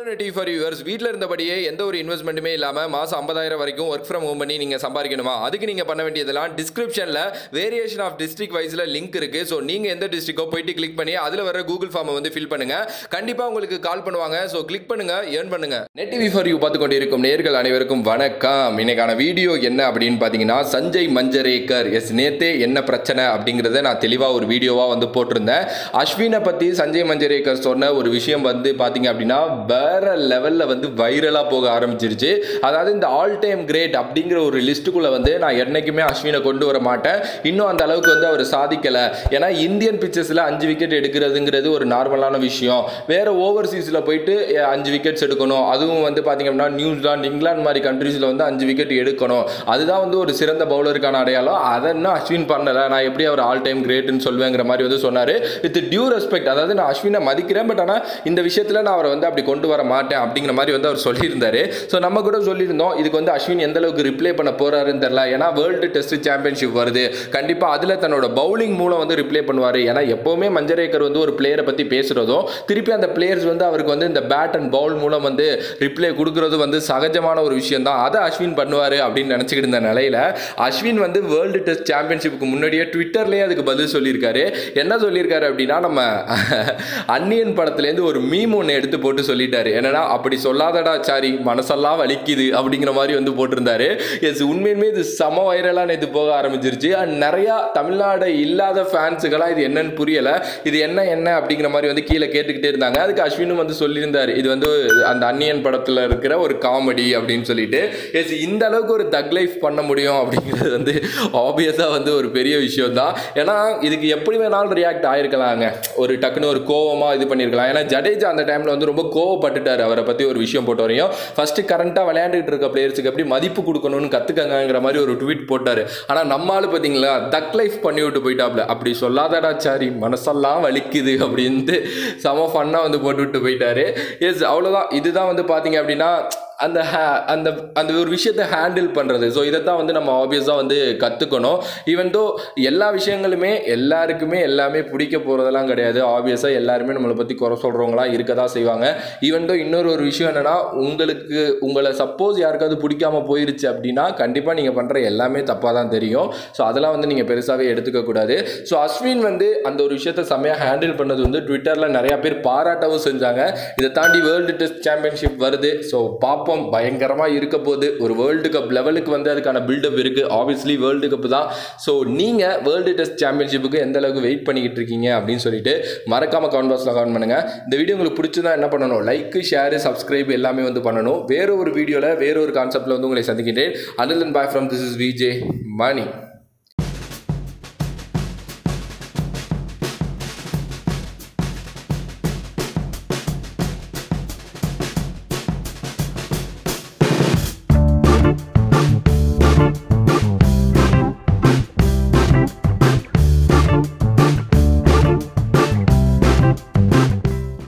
hello D for viewers வீட்டில் இருந்தபடியே எந்த ஒரு இன்வெஸ்ட்மெண்ட்டுமே இல்லாமல் மாதம் ஐம்பதாயிரம் வரைக்கும் ஒர்க் ஃப்ரம் ஹோம் பண்ணி நீங்கள் சம்பாதிக்கணுமா அதுக்கு நீங்கள் பண்ண வேண்டியதெல்லாம் டிஸ்கிரிப்ஷனில் வேரியேஷன் ஆஃப் டிஸ்ட்ரிக்ட் வைஸில் லிங்க் இருக்குது ஸோ நீங்கள் எந்த டிஸ்ட்ரிக்கோ போயிட்டு கிளிக் பண்ணி அதில் வர கூகுள் ஃபார்மை வந்து ஃபில் பண்ணுங்கள் கண்டிப்பாக உங்களுக்கு கால் பண்ணுவாங்க ஸோ கிளிக் பண்ணுங்கள் ஏர்ன் பண்ணுங்கள் நெட் டிவி ஃபார் யூ பார்த்து கொண்டிருக்கும் நேர்கள் அனைவருக்கும் வணக்கம் இன்னைக்கான வீடியோ என்ன அப்படின்னு பார்த்தீங்கன்னா சஞ்சய் மஞ்சரேக்கர் எஸ் நேத்தே என்ன பிரச்சனை அப்படிங்கிறத நான் தெளிவாக ஒரு வீடியோவாக வந்து போட்டிருந்தேன் அஸ்வினை பற்றி சஞ்சய் மஞ்சரேக்கர் சொன்ன ஒரு விஷயம் வந்து பார்த்தீங்க அப்படின்னா வேற லெவலில் வந்து வைரலாக போக ஆரம்பிச்சிருச்சு அதாவது இந்த ஆல் டைம் கிரேட் அப்படிங்கிற ஒரு லிஸ்ட்டுக்குள்ளே வந்து நான் என்னைக்குமே அஸ்வினை கொண்டு வர மாட்டேன் இன்னும் அந்த அளவுக்கு வந்து அவர் சாதிக்கலை ஏன்னா இந்தியன் பிச்சர்ஸில் அஞ்சு விக்கெட் எடுக்கிறதுங்கிறது ஒரு நார்மலான விஷயம் வேற ஓவர்சீஸில் போயிட்டு அஹ், அஞ்சு விக்கெட்ஸ் எடுக்கணும் அதுவும் வந்து பார்த்தீங்க அப்படின்னா நியூசிலாந்து இங்கிலாந்து மாதிரி கண்ட்ரீஸில் வந்து அஞ்சு விக்கெட் எடுக்கணும் அதுதான் வந்து ஒரு சிறந்த பவுலருக்கான அடையாளம் அதை இன்னும் அஸ்வின் பண்ணலை நான் எப்படி அவர் ஆல் டைம் கிரேட்னு சொல்வேங்கிற மாதிரி வந்து சொன்னார் வித் டியூ ரெஸ்பெக்ட் அதாவது நான் அஸ்வினை மதிக்கிறேன் பட் ஆனால் இந்த விஷயத்தில் நான் அவரை வந்து அப்படி கொண்டு வர மாட்டேன் அப்படிங்கிற மாதிரி வந்து அவர் சொல்லியிருந்தாரு ஸோ நம்ம கூட சொல்லியிருந்தோம் இதுக்கு வந்து அஸ்வின் எந்த அளவுக்கு ரிப்ளை பண்ண போறாருன்னு தெரியல ஏன்னா வேர்ல்டு டெஸ்ட் சாம்பியன்ஷிப் வருது கண்டிப்பாக அதில் தன்னோட பவுலிங் மூலம் வந்து ரிப்ளை பண்ணுவார் ஏன்னா எப்போவுமே மஞ்சரேக்கர் வந்து ஒரு பிளேயரை பற்றி பேசுகிறதும் திருப்பி அந்த பிளேயர்ஸ் வந்து அவருக்கு வந்து இந்த பேட் அண்ட் பவுல் மூலம் வந்து ரிப்ளை கொடுக்கறது வந்து சகஜமான ஒரு விஷயம் தான் அதை அஸ்வின் பண்ணுவார் அப்படின்னு நினச்சிக்கிட்டு இருந்த நிலையில அஸ்வின் வந்து வேர்ல்டு டெஸ்ட் சாம்பியன்ஷிப்புக்கு முன்னாடியே ட்விட்டர்லேயே அதுக்கு பதில் சொல்லியிருக்காரு என்ன சொல்லியிருக்காரு அப்படின்னா நம்ம அன்னியன் படத்துலேருந்து ஒரு மீம் ஒன்று எடுத்து போட்டு சொல்லிட்டாரு என்னன்னா அப்படி சொல்லாதடா சாரி மனசெல்லாம் வலிக்குது அப்படிங்கிற மாதிரி வந்து போட்டிருந்தாரு எஸ் உண்மையுமே இது செம வைரலாக நேற்று போக ஆரம்பிச்சிருச்சு அண்ட் நிறையா தமிழ்நாடு இல்லாத ஃபேன்ஸுக்கெல்லாம் இது என்னன்னு புரியலை இது என்ன என்ன அப்படிங்கிற மாதிரி வந்து கீழே கேட்டுக்கிட்டே இருந்தாங்க அதுக்கு அஸ்வினும் வந்து சொல்லியிருந்தார் இது வந்து அந்த அன்னியன் படத்தில் இருக்கிற ஒரு காமெடி அப்படின்னு சொல்லிட்டு எஸ் இந்த அளவுக்கு ஒரு தக் லைஃப் பண்ண முடியும் அப்படிங்கிறது வந்து ஆப்வியஸாக வந்து ஒரு பெரிய விஷயம் தான் ஏன்னா இதுக்கு எப்படி வேணாலும் ரியாக்ட் ஆயிருக்கலாங்க ஒரு டக்குன்னு ஒரு கோவமாக இது பண்ணியிருக்கலாம் ஏன்னா ஜடேஜா அந்த டைமில் வந்து ரொம்ப கோவப்பட்டுட்டார் அவரை பற்றி ஒரு விஷயம் போட்ட வரையும் ஃபஸ்ட்டு கரண்ட்டாக விளையாண்டுட்டு இருக்க பிளேயர்ஸுக்கு எப்படி மதிப்பு கொடுக்கணும்னு கற்றுக்கங்கிற மாதிரி ஒரு ட்வீட் போட்டார் ஆனால் நம்ம ஆளு பார்த்தீங்களா தக் லைஃப் பண்ணி விட்டு போயிட்டாப்ல அப்படி சொல்லாதடா சாரி மனசெல்லாம் வலிக்குது அப்படின்ட்டு செம ஃபன்னாக வந்து போட்டு விட்டு போயிட்டாரு எஸ் அவ்வளோதான் இதுதான் வந்து பார்த்தீங்க அப்படின்னா அந்த ha- அந்த அந்த ஒரு விஷயத்தை ஹேண்டில் பண்ணுறது ஸோ இதைத்தான் வந்து நம்ம ஆப்வியஸாக வந்து கற்றுக்கணும் ஈவன் தோ எல்லா விஷயங்களுமே எல்லாருக்குமே எல்லாமே பிடிக்க போகிறதெல்லாம் கிடையாது ஆப்வியஸாக எல்லாருமே நம்மளை பற்றி குறை சொல்கிறவங்களா இருக்க தான் செய்வாங்க ஈவன் தோ இன்னொரு ஒரு விஷயம் என்னென்னா உங்களுக்கு உங்களை சப்போஸ் யாருக்காவது பிடிக்காம போயிருச்சு அப்படின்னா கண்டிப்பாக நீங்கள் பண்ணுற எல்லாமே தப்பாக தான் தெரியும் ஸோ அதெல்லாம் வந்து நீங்கள் பெருசாகவே எடுத்துக்கக்கூடாது ஸோ அஸ்வின் வந்து அந்த ஒரு விஷயத்தை செம்மையாக ஹேண்டில் பண்ணது வந்து ட்விட்டரில் நிறையா பேர் பாராட்டவும் செஞ்சாங்க இதை தாண்டி வேர்ல்டு டெஸ்ட் சாம்பியன்ஷிப் வருது ஸோ பார்ப்போம் பயங்கரமாக இருக்க போகுது ஒரு வேர்ல்டு கப் லெவலுக்கு வந்து அதுக்கான பில்டப் இருக்குது ஆப்வியஸ்லி வேர்ல்டு கப் தான் ஸோ நீங்கள் வேர்ல்டு டெஸ்ட் சாம்பியன்ஷிப்புக்கு எந்த அளவுக்கு வெயிட் பண்ணிக்கிட்டு இருக்கீங்க அப்படின்னு சொல்லிட்டு மறக்காமல் கமெண்ட் பாக்ஸில் கமெண்ட் பண்ணுங்கள் இந்த வீடியோ உங்களுக்கு பிடிச்சதா என்ன பண்ணணும் லைக் ஷேர் சப்ஸ்கிரைப் எல்லாமே வந்து பண்ணணும் வேற ஒரு வீடியோவில் வேற ஒரு கான்செப்ட்டில் வந்து உங்களை சந்திக்கின்றேன் Anil and bye from this is VJ money